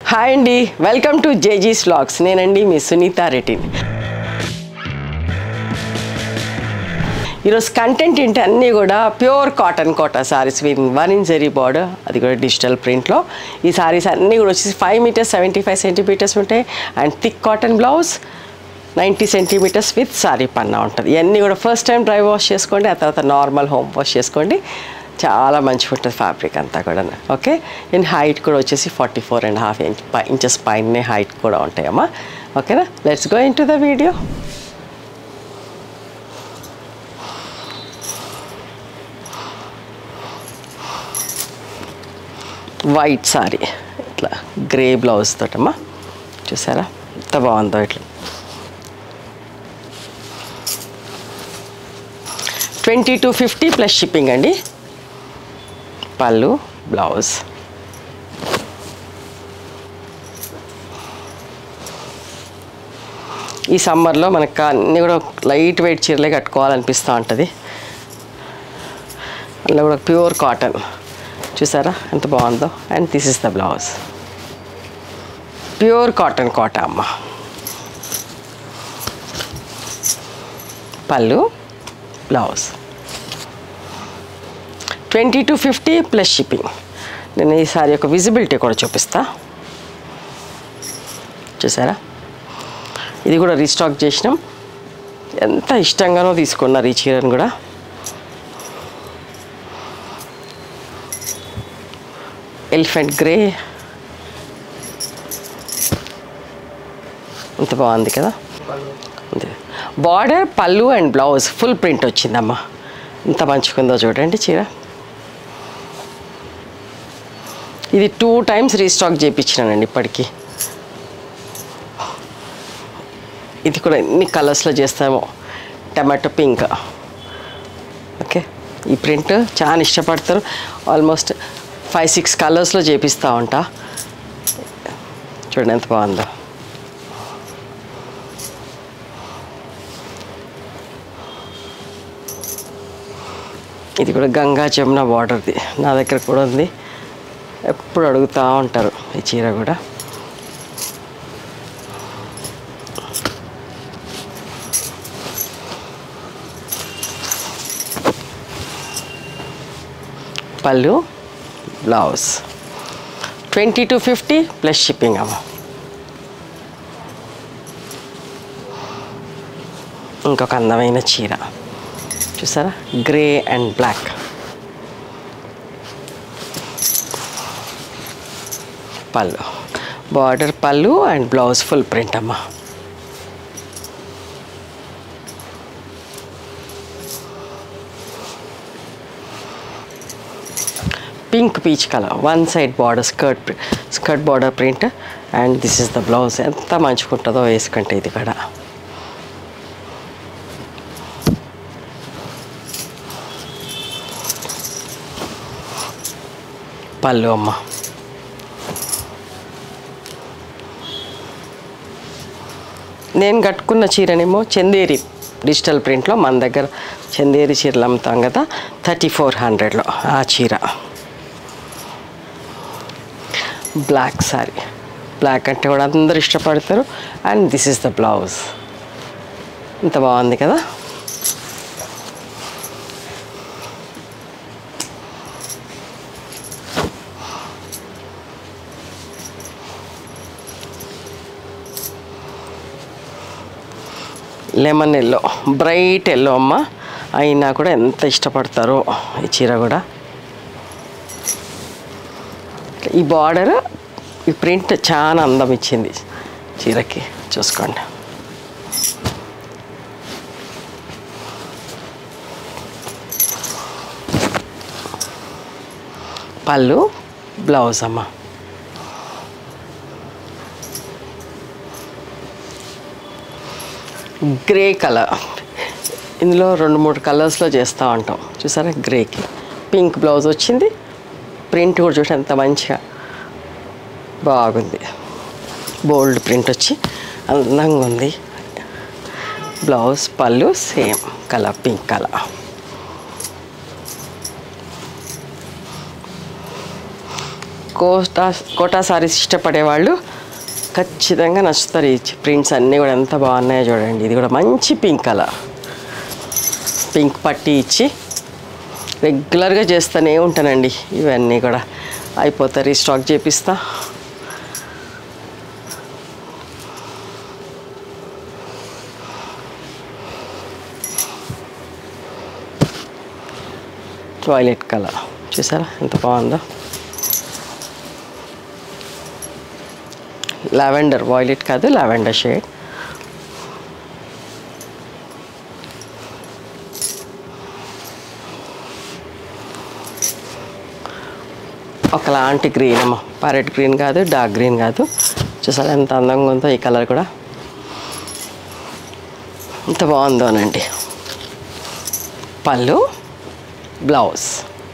hi అండి welcome to జేజీస్ vlogs నేనండి మీ సునీత రెడ్డి ఈరోజు కంటెంట్ ఏంటి అన్నీ కూడా pure cotton Kota sarees with one in zari border అది కూడా డిజిటల్ ప్రింట్లో ఈ సారీస్ అన్నీ కూడా వచ్చేసి five metres seventy five centimetres ఉంటాయి and thick cotton blouse ninety centimetres with sari పన్నా ఉంటుంది ఇవన్నీ కూడా ఫస్ట్ టైం డ్రై వాష్ చేసుకోండి ఆ తర్వాత నార్మల్ హోమ్ వాష్ చేసుకోండి చాలా మంచిగా ఉంటుంది ఫ్యాబ్రిక్ అంతా కూడా ఓకే అండ్ హైట్ కూడా వచ్చేసి forty four and half inch inches పైనే హైట్ కూడా ఉంటాయమ్మా ఓకేనా let's go in to the video white sari ఇట్లా గ్రే బ్లౌజ్ తోటమ్మా చూసారా ఎంత బాగుందో ఇట్లా twenty two fifty plus shipping అండి పళ్ళు బ్లౌజ్ ఈ సమ్మర్లో మనకు అన్నీ కూడా లైట్ వెయిట్ చీరలే కట్టుకోవాలనిపిస్తూ ఉంటుంది అందులో కూడా ప్యూర్ కాటన్ చూసారా ఎంత బాగుందో and this is the blouse pure cotton Kota అమ్మ పళ్ళు blouse twenty two fifty plus shipping నేను ఈసారి ఒక విజిబిలిటీ కూడా చూపిస్తా చూసారా ఇది కూడా రీస్టాక్ చేసినాం ఎంత ఇష్టంగానో తీసుకున్నారు ఈ చీరను కూడా ఎలిఫెంట్ గ్రే ఎంత బాగుంది కదా అంతే బార్డర్ పళ్ళు అండ్ బ్లౌజ్ ఫుల్ ప్రింట్ వచ్చిందమ్మా ఎంత మంచిగుందో చూడండి చీర ఇది టూ టైమ్స్ రీస్టాక్ చేయించినానండి ఇప్పటికీ ఇది కూడా ఎన్ని కలర్స్లో చేస్తామో టమాటో పింక్ ఓకే ఈ ప్రింట్ చాలా ఇష్టపడతారు ఆల్మోస్ట్ ఫైవ్ సిక్స్ కలర్స్లో చేపిస్తూ ఉంటా చూడండి ఎంత బాగుందో ఇది కూడా గంగా జమున బార్డర్ది నా దగ్గర కూడా ఉంది ఎప్పుడు అడుగుతూ ఉంటారు ఈ చీర కూడా పళ్ళు blouse twenty two fifty plus shipping అమ్మ ఇంకొక అందమైన చీర చూసారా గ్రే అండ్ బ్లాక్ పళ్ళు బార్డర్ పళ్ళు అండ్ బ్లౌజ్ ఫుల్ ప్రింట్ అమ్మ pink peach colour one side border skirt skirt border print and this is the blouse ఎంత మంచుకుంటుందో వేసుకుంటే ఇది కూడా పళ్ళు అమ్మ నేను కట్టుకున్న చీరనేమో చందేరి డిజిటల్ ప్రింట్లో మన దగ్గర చందేరి చీరలు అమ్ముతాం కదా థర్టీ ఫోర్ హండ్రెడ్లో ఆ చీర బ్లాక్ సారీ బ్లాక్ అంటే కూడా అందరూ ఇష్టపడతారు and this is the blouse ఇంత బాగుంది కదా లెమన్ ఎల్లో బ్రైట్ ఎల్లో అమ్మ అయినా కూడా ఎంత ఇష్టపడతారో ఈ చీర కూడా ఈ బార్డర్ ఈ ప్రింట్ చాలా అందం ఇచ్చింది చీరకి చూసుకోండి పళ్ళు బ్లౌజ్ అమ్మ గ్రే కలర్ ఇందులో రెండు మూడు కలర్స్లో చేస్తూ ఉంటాం చూసారా గ్రేకి పింక్ బ్లౌజ్ వచ్చింది ప్రింట్ కూడా చూసి ఎంత మంచిగా బాగుంది బోల్డ్ ప్రింట్ వచ్చి అందంగా ఉంది బ్లౌజ్ పళ్ళు same colour pink colour Kota Kota saris ఇష్టపడే వాళ్ళు ఖచ్చితంగా నచ్చుతారు ఈ ప్రింట్స్ అన్నీ కూడా ఎంత బాగున్నాయో చూడండి ఇది కూడా మంచి పింక్ కలర్ పింక్ పట్టి ఇచ్చి రెగ్యులర్గా చేస్తూనే ఉంటానండి ఇవన్నీ కూడా అయిపోతాయి రీస్టాక్ చేపిస్తా వైలెట్ కలర్ చూసారా ఎంత బాగుందో లావెండర్ వైలెట్ కాదు లావెండర్ షేడ్ ఒకలాంటి గ్రీన్ అమ్మ ప్యారెట్ గ్రీన్ కాదు డార్క్ గ్రీన్ కాదు చూసారా ఎంత అందంగా ఉందో ఈ కలర్ కూడా ఎంత బాగుందోనండి పళ్ళు బ్లౌజ్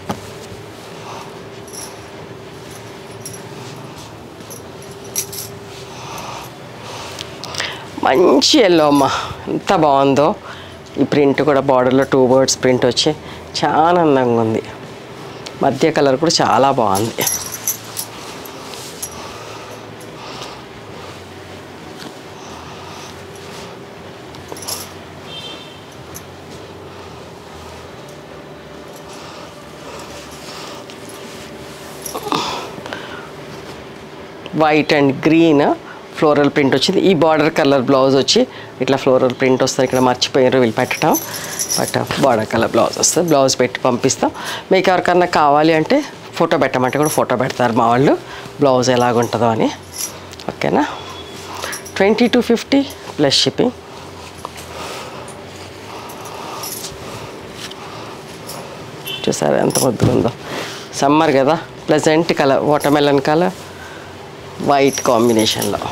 మంచి ఎల్లో అమ్మ ఎంత బాగుందో ఈ ప్రింట్ కూడా బార్డర్లో టూ బర్డ్స్ ప్రింట్ వచ్చి చాలా అందంగా ఉంది మధ్య కలర్ కూడా చాలా బాగుంది white and green floral print వచ్చింది ఈ బార్డర్ కలర్ బ్లౌజ్ వచ్చి ఇట్లా ఫ్లోరల్ ప్రింట్ వస్తుంది ఇక్కడ మర్చిపోయారు వీళ్ళు పెట్టడం బట్ బార్డర్ కలర్ బ్లౌజ్ వస్తుంది బ్లౌజ్ పెట్టి పంపిస్తాం మీకు ఎవరికన్నా కావాలి అంటే ఫోటో పెట్టమంటే కూడా ఫోటో పెడతారు మా వాళ్ళు బ్లౌజ్ ఎలాగుంటుందో అని ఓకేనా twenty two fifty plus shipping చూసారా ఎంత ముద్దుగా ఉందో సమ్మర్ కదా pleasant colour watermelon colour white కాంబినేషన్లో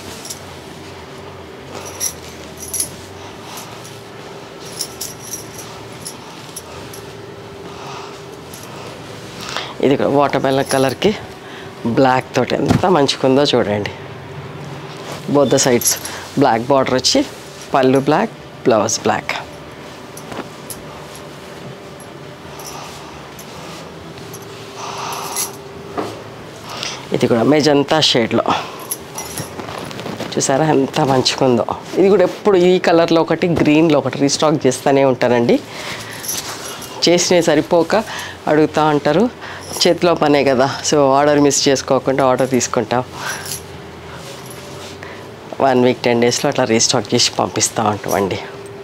ఇది వాటర్ మెలన్ కలర్కి బ్లాక్ తోటి ఎంత మంచిగుందో చూడండి both the sides black border వచ్చి పళ్ళు బ్లాక్ బ్లౌజ్ బ్లాక్ ఇది కూడా మెజంతా షేడ్లో చూసారా ఎంత మంచిగుందో ఇది కూడా ఎప్పుడు ఈ కలర్లో ఒకటి గ్రీన్లో ఒకటి రీస్టాక్ చేస్తూనే ఉంటానండి చేసినవి సరిపోక అడుగుతూ ఉంటారు చేతిలో పనే కదా సో ఆర్డర్ మిస్ చేసుకోకుండా ఆర్డర్ తీసుకుంటాం వన్ వీక్ టెన్ డేస్లో అట్లా రీస్టాక్ చేసి పంపిస్తూ ఉంటామండి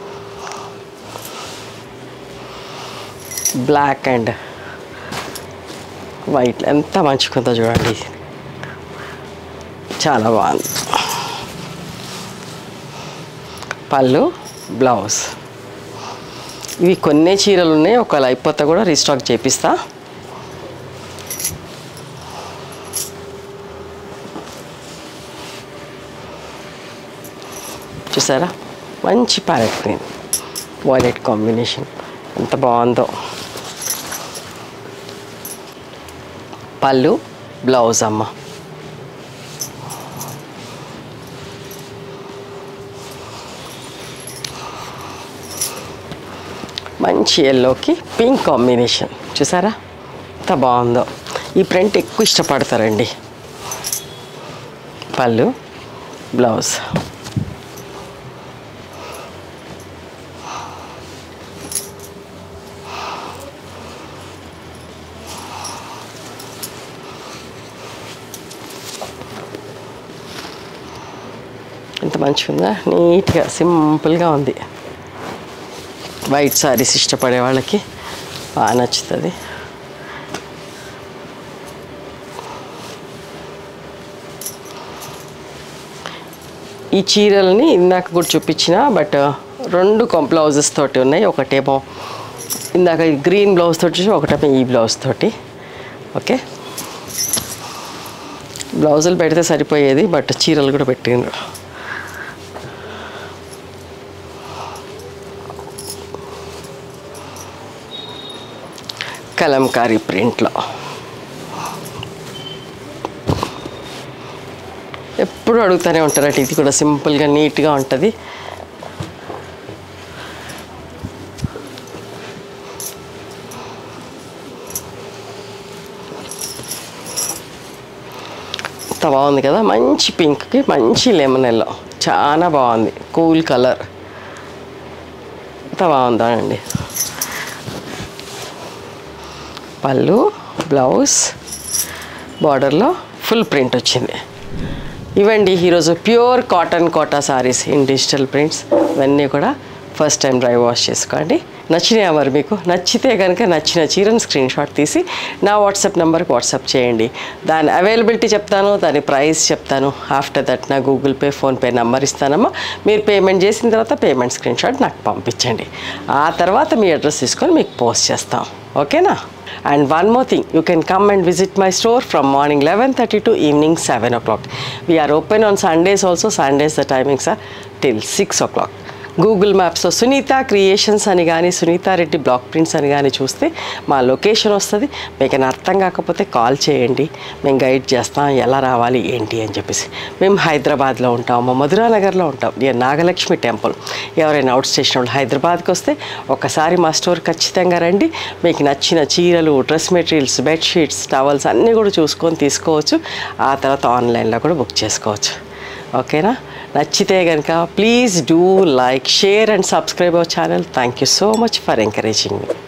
బ్లాక్ అండ్ వైట్ ఎంత మంచిగుందో చూడండి చాలా బాగుంది పళ్ళు బ్లౌజ్ ఇవి కొన్ని చీరలు ఉన్నాయి ఒకవేళ అయిపోతే కూడా రీస్టాక్ చేపిస్తా చూసారా మంచి ప్యారెట్ గ్రీన్ వాయిలెట్ కాంబినేషన్ ఎంత బాగుందో పళ్ళు బ్లౌజ్ అమ్మ మంచి ఎల్లోకి పింక్ కాంబినేషన్ చూసారా ఎంత బాగుందో ఈ ప్రింట్ ఎక్కువ ఇష్టపడతారండి పళ్ళు బ్లౌజ్ ఎంత మంచిగా ఉందా నీట్గా సింపుల్గా ఉంది వైట్ సారీస్ ఇష్టపడే వాళ్ళకి బాగా నచ్చుతుంది ఈ చీరల్ని ఇందాక కూడా చూపించిన బట్ రెండు బ్లౌజెస్ తోటి ఉన్నాయి ఒకటేమో ఇందాక ఈ గ్రీన్ బ్లౌజ్ తోటి చూసి ఒకటేమో ఈ బ్లౌజ్ తోటి ఓకే బ్లౌజులు పెడితే సరిపోయేది బట్ చీరలు కూడా పెట్టిండ్రు కలంకారీ ప్రింట్లో ఎప్పుడు అడుగుతూనే ఉంటారట ఇది కూడా సింపుల్గా నీట్గా ఉంటుంది ఎంత బాగుంది కదా మంచి పింక్కి మంచి లెమన్ ఎల్లో చాలా బాగుంది కూల్ కలర్ ఎంత బాగుందా అండి పళ్ళు బ్లౌజ్ బార్డర్లో ఫుల్ ప్రింట్ వచ్చింది ఇవండి ఈరోజు pure cotton Kota saris in digital prints ఇవన్నీ కూడా ఫస్ట్ టైం డ్రై వాష్ చేసుకోండి నచ్చినాయా మరి మీకు నచ్చితే కనుక నచ్చిన చీరను స్క్రీన్ షాట్ తీసి నా వాట్సాప్ నెంబర్కి వాట్సాప్ చేయండి దాని అవైలబిలిటీ చెప్తాను దాని ప్రైస్ చెప్తాను ఆఫ్టర్ దట్ నా గూగుల్ పే ఫోన్పే నెంబర్ ఇస్తానమ్మా మీరు పేమెంట్ చేసిన తర్వాత పేమెంట్ స్క్రీన్ షాట్ నాకు పంపించండి ఆ తర్వాత మీ అడ్రస్ తీసుకొని మీకు పోస్ట్ చేస్తాం ఓకేనా and one more thing you can come and visit my store from morning eleven thirty to evening seven o'clock we are open on Sundays also Sundays the timings are till six o'clock Google మ్యాప్స్లో Sunitha creations అని కానీ Sunitha Reddy block prints అని కానీ చూస్తే మా location వస్తుంది మీకు ఏమైనా అర్థం కాకపోతే కాల్ చేయండి మేము గైడ్ చేస్తాం ఎలా రావాలి ఏంటి అని చెప్పేసి మేము హైదరాబాద్లో ఉంటాం మా మధురానగర్లో ఉంటాం నియర్ నాగలక్ష్మి టెంపుల్ ఎవరైనా అవుట్ స్టేషన్ వాళ్ళు హైదరాబాద్కి వస్తే ఒకసారి మా స్టోర్ ఖచ్చితంగా రండి మీకు నచ్చిన చీరలు డ్రెస్ మెటీరియల్స్ బెడ్షీట్స్ టవల్స్ అన్నీ కూడా చూసుకొని తీసుకోవచ్చు ఆ తర్వాత ఆన్లైన్లో కూడా బుక్ చేసుకోవచ్చు ఓకేనా నచ్చితే కనుక please do like share and subscribe our channel thank you so much for encouraging me